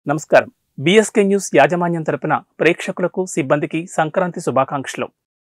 నమస్కారం BSK news యాజమాన్యం తరపున ప్రేక్షకులకు సిబ్బందికి సంక్రాంతి శుభాకాంక్షలు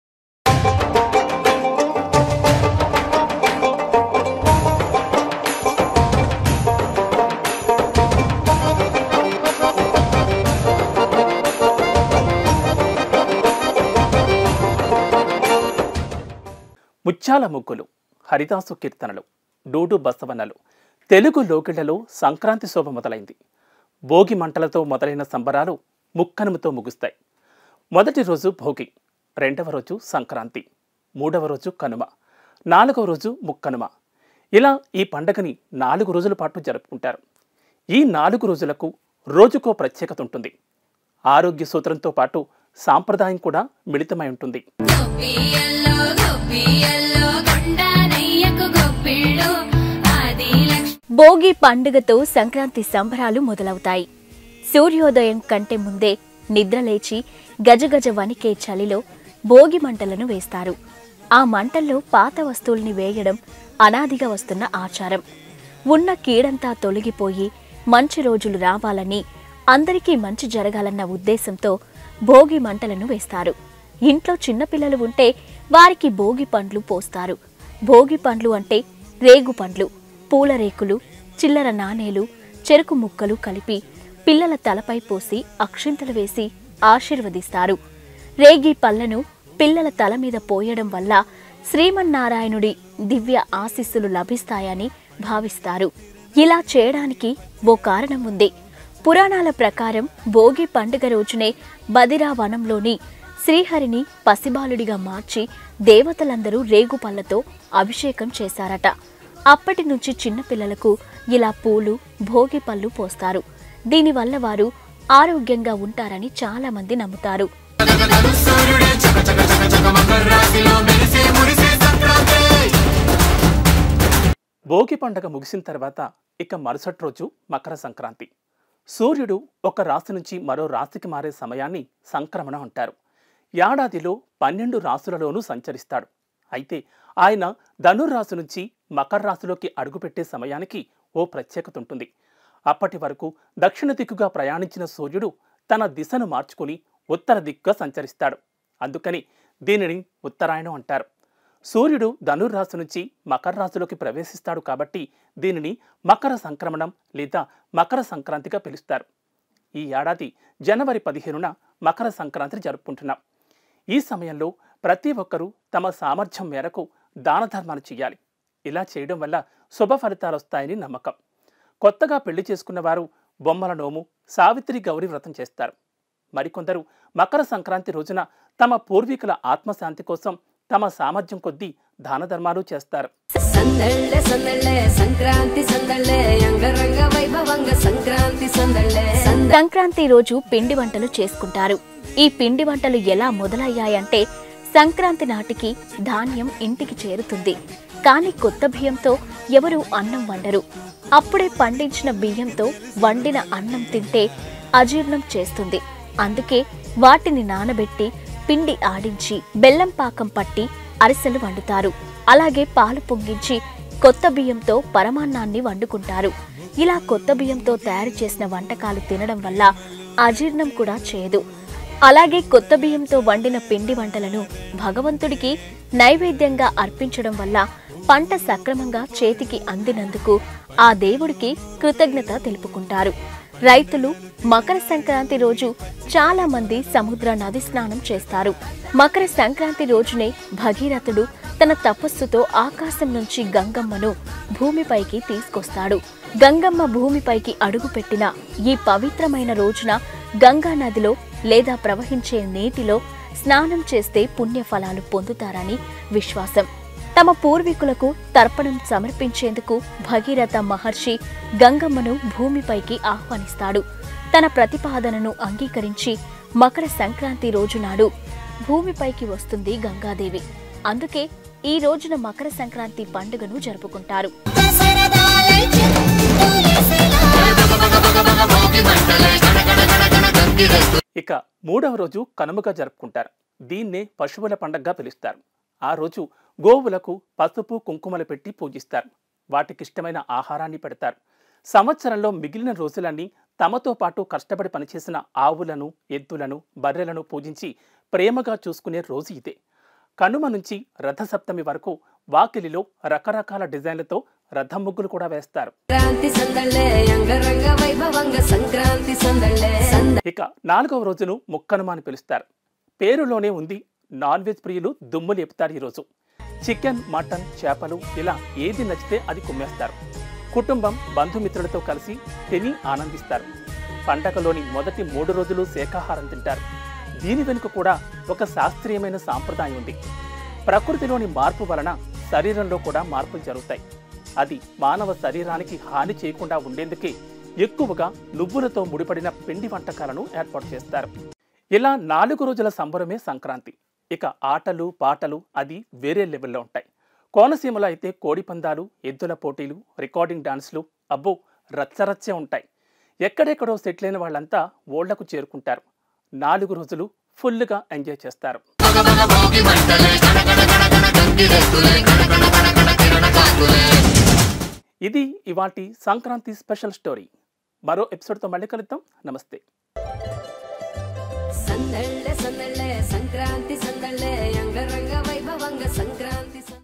ముత్యాల ముగ్గులు హరిదాసు కీర్తనలు డూడు బసవన్నలు తెలుగు లోకిళ్లలో సంక్రాంతి శోభ మొదలైంది భోగి మంటలతో మొదలైన సంబరాలు ముక్కనుమతో ముగుస్తాయి మొదటి రోజు భోగి రెండవ రోజు సంక్రాంతి మూడవ రోజు కనుమ నాలుగవ రోజు ముక్కనుమ ఇలా ఈ పండగని నాలుగు రోజుల పాటు జరుపుకుంటారు ఈ నాలుగు రోజులకు రోజుకో ప్రత్యేకత ఉంటుంది ఆరోగ్య సూత్రంతో పాటు సాంప్రదాయం కూడా మిళితమై ఉంటుంది గొప్పియల్లో గొప్పియల్లో కొండనయ్యకు గొప్పిళ్ళు ఆది లక్ష్మి భోగి పండుగతో సంక్రాంతి సంబరాలు మొదలవుతాయి సూర్యోదయం కంటే ముందే నిద్రలేచి గజగజ వణికే చలిలో భోగి మంటలను వేస్తారు ఆ మంటల్లో పాత వస్తువుల్ని వేయడం అనాదిగా వస్తున్న ఆచారం ఉన్న కీడంతా తొలగిపోయి మంచి రోజులు రావాలని అందరికీ మంచి జరగాలన్న ఉద్దేశంతో భోగి మంటలను వేస్తారు ఇంట్లో చిన్నపిల్లలు ఉంటే వారికి భోగి పండ్లు పోస్తారు భోగి పండ్లు అంటే రేగు పండ్లు పూల రేకులు చిల్లర నాణేలు చెరుకు ముక్కలు కలిపి పిల్లల తలపై పోసి అక్షింతలు వేసి ఆశీర్వదిస్తారు రేగి పళ్ళను పిల్లల తల మీద పోయడం వల్ల శ్రీమన్నారాయణుడి దివ్య ఆశీస్సులు లభిస్తాయని భావిస్తారు ఇలా చేయడానికి ఓ కారణం ఉంది పురాణాల ప్రకారం భోగి పండుగ రోజునే బదిరా వనంలోని శ్రీహరిని పసిబాలుడిగా మార్చి దేవతలందరూ రేగుపళ్ళతో అభిషేకం చేశారట అప్పటి నుంచి చిన్నపిల్లలకు ఇలా పూలు భోగి పళ్ళు పోస్తారు దీనివల్ల వారు ఆరోగ్యంగా ఉంటారని చాలా మంది నమ్ముతారు భోగి పండగ ముగిసిన తర్వాత ఇక మరుసటి రోజు మకర సంక్రాంతి సూర్యుడు ఒక రాశి నుంచి మరో రాశికి మారే సమయాన్ని సంక్రమణం అంటారు ఏడాదిలో పన్నెండు రాశులలోనూ సంచరిస్తాడు అయితే ఆయన ధనుర్రాశి నుంచి మకర రాశిలోకి అడుగుపెట్టే సమయానికి ఓ ప్రత్యేకత ఉంటుంది అప్పటి వరకు దక్షిణ దిక్కుగా ప్రయాణించిన సూర్యుడు తన దిశను మార్చుకుని ఉత్తర దిక్కుగా సంచరిస్తాడు అందుకని దీనిని ఉత్తరాయణం అంటారు సూర్యుడు ధనుర్రాశి నుంచి మకర రాశిలోకి ప్రవేశిస్తాడు కాబట్టి దీనిని మకర సంక్రమణం లేదా మకర సంక్రాంతిగా పిలుస్తారు ఈ ఏడాది జనవరి పదిహేనున మకర సంక్రాంతి జరుపుకుంటున్నాం ఈ సమయంలో ప్రతి ఒక్కరూ తమ సామర్థ్యం మేరకు దాన ధర్మాలు చేయాలి ఇలా చేయడం వల్ల శుభ ఫలితాలు వస్తాయని నమ్మకం కొత్తగా పెళ్లి చేసుకున్న వారు బొమ్మల నోము సావిత్రి గౌరి వ్రతం చేస్తారు మరికొందరు మకర సంక్రాంతి రోజున తమ పూర్వీకుల ఆత్మశాంతి కోసం తమ సామర్థ్యం కొద్దీ దాన ధర్మాలు చేస్తారు సందళ్ళే సందళ్ళే సంక్రాంతి సందళ్ళే అంగరంగ వైభవంగ సంక్రాంతి సందళ్ళే సంద సంక్రాంతి రోజు పిండి వంటలు చేసుకుంటారు ఈ పిండి వంటలు ఎలా మొదలయ్యాయంటే సంక్రాంతి నాటికి ధాన్యం ఇంటికి చేరుతుంది కానీ కొత్త బియ్యంతో ఎవరు అన్నం వండరు అప్పుడే పండించిన బియ్యంతో వండిన అన్నం తింటే అజీర్ణం చేస్తుంది అందుకే వాటిని నానబెట్టి పిండి ఆడించి బెల్లం పాకం పట్టి అరిసెలు వండుతారు అలాగే పాలు పొంగించి కొత్త బియ్యంతో పరమాన్నాన్ని వండుకుంటారు ఇలా కొత్త బియ్యంతో తయారు చేసిన వంటకాలు తినడం వల్ల అజీర్ణం కూడా చేయదు అలాగే కొత్త బియ్యంతో వండిన పిండి వంటలను భగవంతుడికి నైవేద్యంగా అర్పించడం వల్ల పంట సక్రమంగా చేతికి అందినందుకు ఆ దేవుడికి కృతజ్ఞత తెలుపుకుంటారు రైతులు మకర సంక్రాంతి రోజు చాలా మంది సముద్ర నది స్నానం చేస్తారు మకర సంక్రాంతి రోజునే భగీరథుడు తన తపస్సుతో ఆకాశం నుంచి గంగమ్మను భూమిపైకి తీసుకొస్తాడు గంగమ్మ భూమిపైకి అడుగుపెట్టిన ఈ పవిత్రమైన రోజున గంగా నదిలో లేదా ప్రవహించే నీటిలో స్నానం చేస్తే పుణ్యఫలాలు పొందుతారని విశ్వాసం తమ పూర్వీకులకు తర్పణం సమర్పించేందుకు భగీరథ మహర్షి గంగమ్మను భూమిపైకి ఆహ్వానిస్తాడు తన ప్రతిపాదనను అంగీకరించి మకర సంక్రాంతి రోజునాడు భూమిపైకి వస్తుంది గంగాదేవి అందుకే ఈ రోజున మకర సంక్రాంతి పండుగను జరుపుకుంటారు సరదాలై చెప్పులేసేలా ఇక మూడవ రోజు కనుమగా జరుపుకుంటారు దీన్నే పశువుల పండగగా పిలుస్తారు ఆ రోజు గోవులకు పసుపు కుంకుమలు పెట్టి పూజిస్తారు వాటికిష్టమైన ఆహారాన్ని పెడతారు సంవత్సరంలో మిగిలిన రోజులన్నీ తమతో పాటు కష్టపడి పనిచేసిన ఆవులను ఎద్దులను బర్రెలను పూజించి ప్రేమగా చూసుకునే రోజు ఇదే కనుమ నుంచి రథసప్తమి వరకు వాకిలిలో రకరకాల డిజైన్లతో రథం ముగ్గులు కూడా వేస్తారు సంక్రాంతి సందళ్ళే అంగరంగ వైభవంగ సంక్రాంతి సందళ్ళే సంద ఇక నాలుగవ రోజును ముక్కనుమ అని పిలుస్తారు పేరులోనే ఉంది నాన్ వెజ్ ప్రియులు దుమ్ము లేపుతారు ఈరోజు చికెన్ మటన్ చేపలు ఇలా ఏది నచ్చితే అది కుమ్మేస్తారు కుటుంబం బంధుమిత్రులతో కలిసి తిని ఆనందిస్తారు పండగలోని మొదటి మూడు రోజులు శాకాహారం తింటారు దీని వెనుక కూడా ఒక శాస్త్రీయమైన సాంప్రదాయం ఉంది ప్రకృతిలోని మార్పు వలన శరీరంలో కూడా మార్పులు జరుగుతాయి అది మానవ శరీరానికి హాని చేయకుండా ఉండేందుకే ఎక్కువగా నువ్వులతో ముడిపడిన పిండి వంటకాలను ఏర్పాటు చేస్తారు ఇలా నాలుగు రోజుల సంబరమే సంక్రాంతి ఇక ఆటలు పాటలు అది వేరే లెవెల్లో ఉంటాయి కోనసీమలో అయితే కోడి పందాలు ఎద్దుల పోటీలు రికార్డింగ్ డాన్స్లు అబ్బో రచ్చరచ్చే ఉంటాయి ఎక్కడెక్కడో సెటిల్ అయిన వాళ్ళంతా ఓళ్లకు చేరుకుంటారు నాలుగు రోజులు ఫుల్గా ఎంజాయ్ చేస్తారు ఇది ఇవాటి సంక్రాంతి స్పెషల్ స్టోరీ మరో ఎపిసోడ్తో మళ్ళీ కలుద్దాం నమస్తే సందళ్ళే సందళ్ళే సంక్రాంతి సందళ్ళే అంగరంగ వైభవంగ సంక్రాంతి